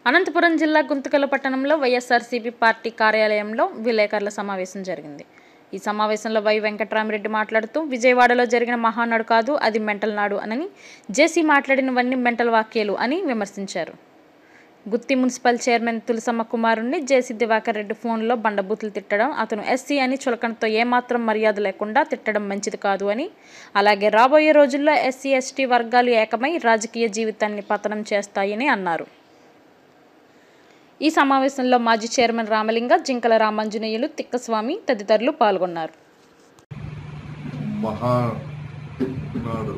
అనంతపురం జిల్లా గుంతకల్ పట్టణంలో వైఎస్ఆర్సీపీ పార్టీ కార్యాలయంలో విలేకరుల సమావేశం జరిగింది ఈ సమావేశంలో వై వెంకట్రామిరెడ్డి మాట్లాడుతూ విజయవాడలో జరిగిన మహానాడు కాదు అది మెంటల్ నాడు అని జేసీ మాట్లాడినవన్నీ మెంటల్ వాక్యాలు అని విమర్శించారు గుత్తి మున్సిపల్ చైర్మన్ తులసమ్మ కుమారుణ్ణి జేసీ దివాకర్ రెడ్డి ఫోన్లో బండబూతులు తిట్టడం అతను ఎస్సీ అని చులకనతో ఏమాత్రం మర్యాద లేకుండా తిట్టడం మంచిది కాదు అని అలాగే రాబోయే రోజుల్లో ఎస్సీ ఎస్టీ వర్గాలు ఏకమై రాజకీయ జీవితాన్ని పతనం చేస్తాయని అన్నారు ఈ సమావేశంలో మాజీ చైర్మన్ రామలింగ జింకల రామాంజనేయులు తిక్కస్వామి తదితరులు పాల్గొన్నారు మహానాడు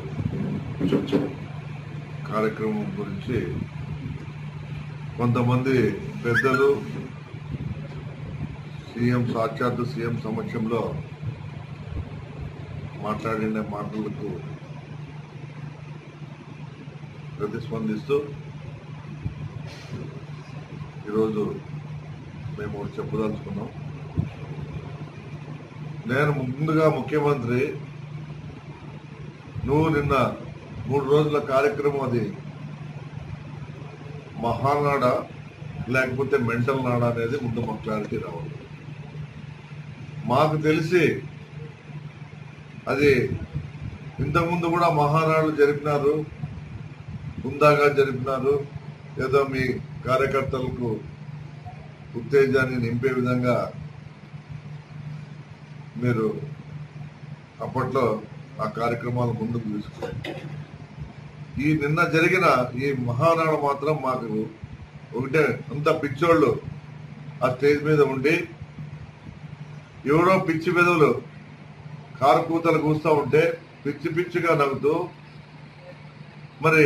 కార్యక్రమం గురించి కొంతమంది పెద్దలు సీఎం సాక్షాత్తు సీఎం సమక్షంలో మాట్లాడిన మాటలకు ప్రతిస్పందిస్తూ ఈరోజు మేము ఒకటి చెప్పదలుచుకున్నాం నేను ముందుగా ముఖ్యమంత్రి నువ్వు నిన్న మూడు రోజుల కార్యక్రమం అది మహానాడ లేకపోతే మెంటల్ నాడ అనేది ముందు మాకు క్లారిటీ రావాలి మాకు తెలిసి అది ఇంతకుముందు కూడా మహానాడు జరిపినారు హుందాగా జరిపినారు ఏదో మీ కార్యకర్తలకు ఉత్తేజాన్ని నింపే విధంగా మీరు అప్పట్లో ఆ కార్యక్రమాలు ముందుకు తీసుకున్నారు ఈ నిన్న జరిగిన ఈ మహానాడు మాత్రం మాకు ఒకటే అంత పిచ్చోళ్ళు ఆ స్టేజ్ మీద ఉండి ఎవరో పిచ్చి పెదవులు కారు కూతలు కూస్తూ ఉంటే పిచ్చి పిచ్చిగా నవ్వుతూ మరి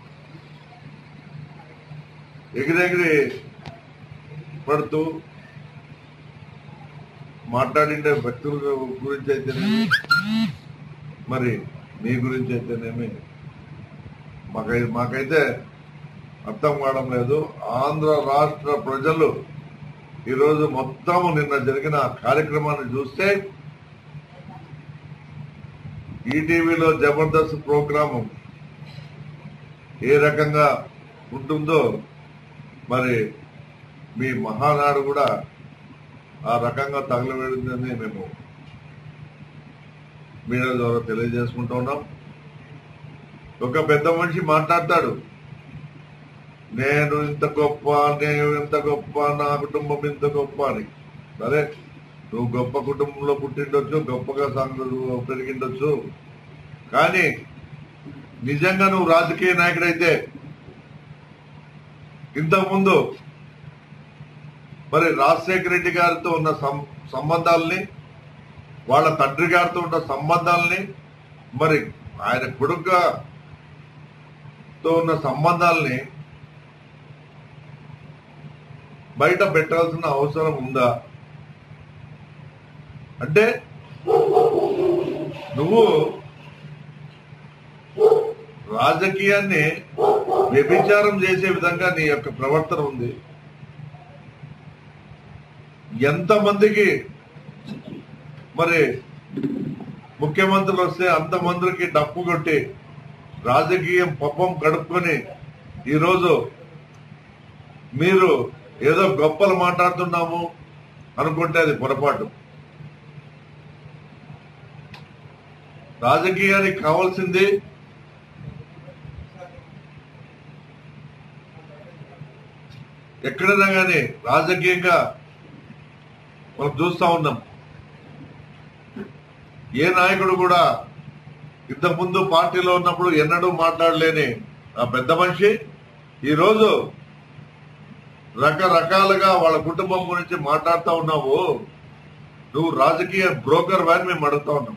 ఎగిరెగిరి పడుతూ మాట్లాడిండే వ్యక్తుల గురించి అయితేనేమి మరి మీ గురించి అయితేనేమి మాకై మాకైతే అర్థం కావడం లేదు ఆంధ్ర రాష్ట్ర ప్రజలు ఈరోజు మొత్తం నిన్న జరిగిన కార్యక్రమాన్ని చూస్తే ఈటీవీలో జబర్దస్త్ ప్రోగ్రాము ఏ రకంగా ఉంటుందో మరి మీ మహానాడు కూడా ఆ రకంగా తగలబడిందని మేము మీడియా ద్వారా తెలియజేసుకుంటూ ఉన్నాం ఒక పెద్ద మనిషి మాట్లాడతాడు నేను ఇంత గొప్ప నేను ఇంత గొప్ప నా కుటుంబం ఇంత గొప్ప అని సరే నువ్వు గొప్ప కుటుంబంలో పుట్టిండొచ్చు గొప్పగా సంఘ పెరిగిండొచ్చు కానీ నిజంగా నువ్వు రాజకీయ నాయకుడైతే ఇంతకుముందు మరి రాజశేఖర రెడ్డి గారితో ఉన్న సం- సంబంధాలని వాళ్ళ తండ్రి గారితో ఉన్న సంబంధాలని మరి ఆయన కొడుకుగా తో ఉన్న సంబంధాలని బయట పెట్టాల్సిన అవసరం ఉందా అంటే నువ్వు రాజకీయాన్ని వ్యభిచారం చేసే విధంగా నీ యొక్క ప్రవర్తన ఉంది ఎంతమందికి మరి ముఖ్యమంత్రులు వస్తే అంతమందికి డప్పు కొట్టి రాజకీయం పప్పం గడుపుకొని ఈరోజు మీరు ఏదో గొప్పలు మాట్లాడుతున్నాము అనుకుంటే అది పొరపాటు రాజకీయానికి కావాల్సింది ఎక్కడైనా కానీ రాజకీయంగా మనం చూస్తా ఉన్నాం ఏ నాయకుడు కూడా ఇంతకుముందు పార్టీలో ఉన్నప్పుడు ఎన్నడూ మాట్లాడలేని ఆ పెద్ద మనిషి ఈరోజు రకరకాలుగా వాళ్ళ కుటుంబం గురించి మాట్లాడుతూ ఉన్నావు నువ్వు రాజకీయ బ్రోకర్ అని మేము అడుగుతా ఉన్నాం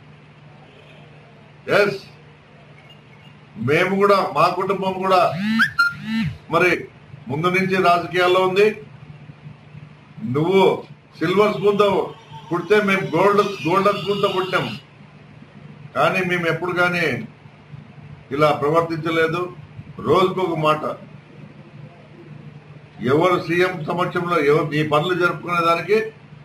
ఎస్ మేము కూడా మా కుటుంబం కూడా మరి ముందు నుంచి రాజకీయాల్లో ఉంది నువ్వు సిల్వర్ స్పూన్ తో పుడితే మేము గోల్డ్ గోల్డెన్ స్పూన్ తో పుట్టాం కానీ మేము ఎప్పుడు కానీ ఇలా ప్రవర్తించలేదు రోజుకు ఒక మాట ఎవరు సీఎం సమక్షంలో ఎవరు నీ పనులు జరుపుకునే దానికి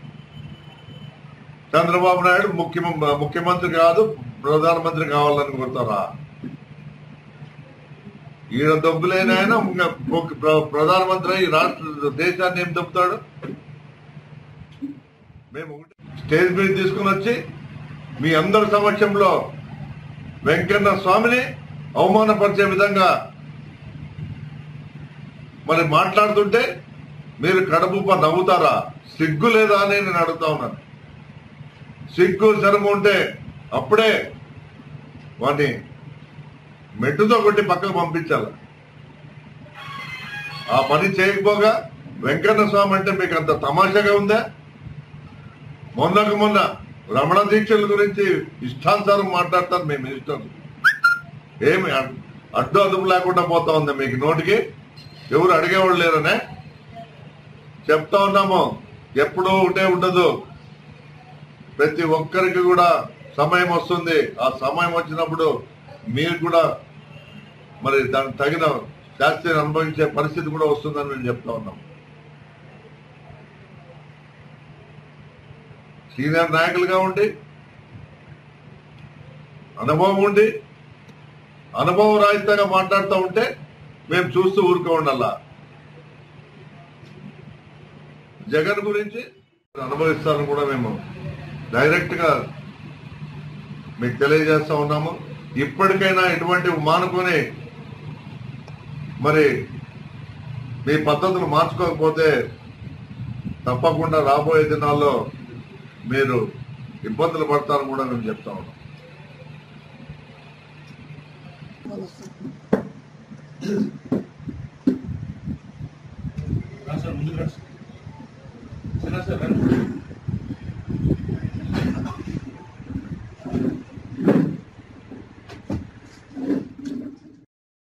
చంద్రబాబు నాయుడు ముఖ్య ముఖ్యమంత్రి కాదు ప్రధానమంత్రి కావాలని కోరుతారా ఈయన దొబ్బులేని ఆయన ఇంకా ఒక ప్ర- ప్రధానమంత్రి ఈ రాష్ట్ర దేశాన్ని ఏం దొబ్బుతాడు మేము ఒకటే స్టేజ్ మీద తీసుకుని వచ్చి మీ అందరి సమక్షంలో వెంకన్న స్వామిని అవమానపరిచే విధంగా మరి మాట్లాడుతుంటే మీరు కడుపుప నవ్వుతారా సిగ్గు లేదా అని నేను అడుగుతా ఉన్నాను సిగ్గు శరము ఉంటే అప్పుడే వాడిని మెట్టుతో కొట్టి పక్కకు పంపించాలి ఆ పని చేయకపోగా వెంకన్న స్వామి అంటే మీకు అంత తమాషాగా ఉందా మొన్నకు మొన్న రమణ దీక్షల గురించి ఇష్టానుసారం మాట్లాడతారు మేము ఇష్టం ఏమి అడ్- అడ్డు అదుపు లేకుండా పోతా ఉంది మీకు నోటికి ఎవరు అడిగేవాళ్ళు లేరనే చెప్తా ఉన్నాము ఎప్పుడూ ఒకటే ఉండదు ప్రతి ఒక్కరికి కూడా సమయం వస్తుంది ఆ సమయం వచ్చినప్పుడు మీరు కూడా మరి దానికి తగిన శాస్త్రీయ అనుభవించే పరిస్థితి కూడా వస్తుందని మేము చెప్తా ఉన్నాం సీనియర్ నాయకులుగా ఉండి అనుభవం ఉండి అనుభవం రాహిత్యంగా మాట్లాడుతూ ఉంటే మేము చూస్తూ ఊరుకో ఉండాలా జగన్ గురించి అనుభవిస్తారని కూడా మేము డైరెక్ట్ గా మీకు తెలియజేస్తా ఉన్నాము ఇప్పటికైనా ఇటువంటి మానుకొని మరి మీ పద్ధతులు మార్చుకోకపోతే తప్పకుండా రాబోయే దినాల్లో మీరు ఇబ్బందులు పడతారని కూడా మేము చెప్తా ఉన్నాం Thank